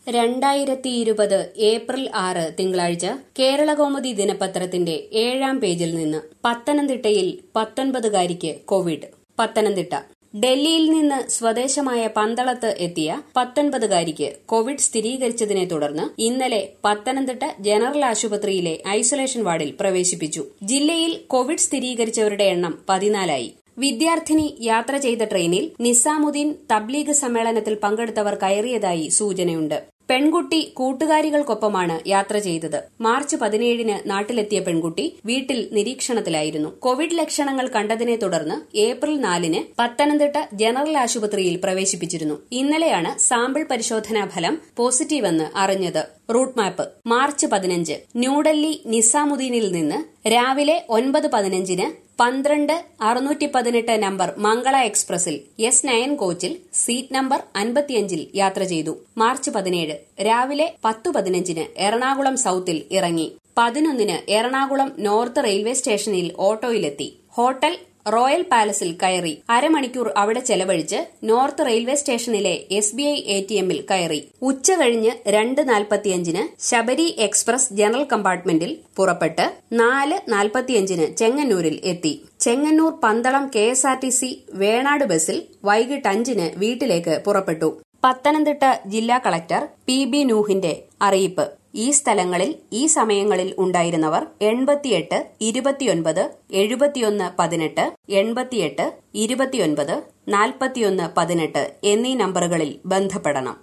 രണ്ടായിരത്തി ഇരുപത് ഏപ്രിൽ ആറ് തിങ്കളാഴ്ച കേരളകൗമുദി ദിനപത്രത്തിന്റെ ഏഴാം പേജിൽ നിന്ന് പത്തനംതിട്ടയിൽ പത്തൊൻപതുകാരിക്ക് കോവിഡ് പത്തനംതിട്ട ഡൽഹിയിൽ നിന്ന് സ്വദേശമായ പന്തളത്ത് എത്തിയ പത്തൊൻപതുകാരിക്ക് കോവിഡ് സ്ഥിരീകരിച്ചതിനെ തുടർന്ന് ഇന്നലെ പത്തനംതിട്ട ജനറൽ ആശുപത്രിയിലെ ഐസൊലേഷൻ വാർഡിൽ പ്രവേശിപ്പിച്ചു ജില്ലയിൽ കോവിഡ് സ്ഥിരീകരിച്ചവരുടെ എണ്ണം പതിനാലായി വിദ്യാർത്ഥിനി യാത്ര ചെയ്ത ട്രെയിനിൽ നിസാമുദ്ദീൻ തബ്ലീഗ് സമ്മേളനത്തിൽ പങ്കെടുത്തവർ കയറിയതായി സൂചനയുണ്ട് പെൺകുട്ടി കൂട്ടുകാരികൾക്കൊപ്പമാണ് യാത്ര ചെയ്തത് മാർച്ച് പതിനേഴിന് നാട്ടിലെത്തിയ പെൺകുട്ടി വീട്ടിൽ നിരീക്ഷണത്തിലായിരുന്നു കോവിഡ് ലക്ഷണങ്ങൾ കണ്ടതിനെ തുടർന്ന് ഏപ്രിൽ നാലിന് പത്തനംതിട്ട ജനറൽ ആശുപത്രിയിൽ പ്രവേശിപ്പിച്ചിരുന്നു ഇന്നലെയാണ് സാമ്പിൾ പരിശോധനാ ഫലം പോസിറ്റീവെന്ന് അറിഞ്ഞത് റൂട്ട് മാപ്പ് മാർച്ച് പതിനഞ്ച് ന്യൂഡൽഹി നിസാമുദ്ദീനിൽ നിന്ന് രാവിലെ ഒൻപത് പതിനഞ്ചിന് പന്ത്രണ്ട് അറുന്നൂറ്റി പതിനെട്ട് നമ്പർ മംഗള എക്സ്പ്രസിൽ എസ് നയൻ കോച്ചിൽ സീറ്റ് നമ്പർ അൻപത്തിയഞ്ചിൽ യാത്ര ചെയ്തു മാർച്ച് പതിനേഴ് രാവിലെ പത്തു പതിനഞ്ചിന് എറണാകുളം സൌത്തിൽ ഇറങ്ങി പതിനൊന്നിന് എറണാകുളം നോർത്ത് റെയിൽവേ സ്റ്റേഷനിൽ ഓട്ടോയിലെത്തി ഹോട്ടൽ റോയൽ പാലസിൽ കയറി അരമണിക്കൂർ അവിടെ ചെലവഴിച്ച് നോർത്ത് റെയിൽവേ സ്റ്റേഷനിലെ S B I A T എമ്മിൽ കയറി ഉച്ച കഴിഞ്ഞ് രണ്ട് നാൽപ്പത്തിയഞ്ചിന് ശബരി എക്സ്പ്രസ് ജനറൽ കമ്പാർട്ട്മെന്റിൽ പുറപ്പെട്ട് നാല് നാൽപ്പത്തിയഞ്ചിന് ചെങ്ങന്നൂരിൽ എത്തി Chengannur Pandalam K S R T C Venad ബസിൽ വൈകിട്ട് അഞ്ചിന് വീട്ടിലേക്ക് പുറപ്പെട്ടു പത്തനംതിട്ട ജില്ലാ കളക്ടർ പി ബി നൂഹിന്റെ അറിയിപ്പ് ഈ സ്ഥലങ്ങളിൽ ഈ സമയങ്ങളിൽ ഉണ്ടായിരുന്നവർ എൺപത്തിയെട്ട് ഇരുപത്തിയൊൻപത് എഴുപത്തിയൊന്ന് പതിനെട്ട് എൺപത്തിയെട്ട് ഇരുപത്തിയൊൻപത് നാൽപ്പത്തിയൊന്ന് പതിനെട്ട് എന്നീ നമ്പറുകളിൽ ബന്ധപ്പെടണം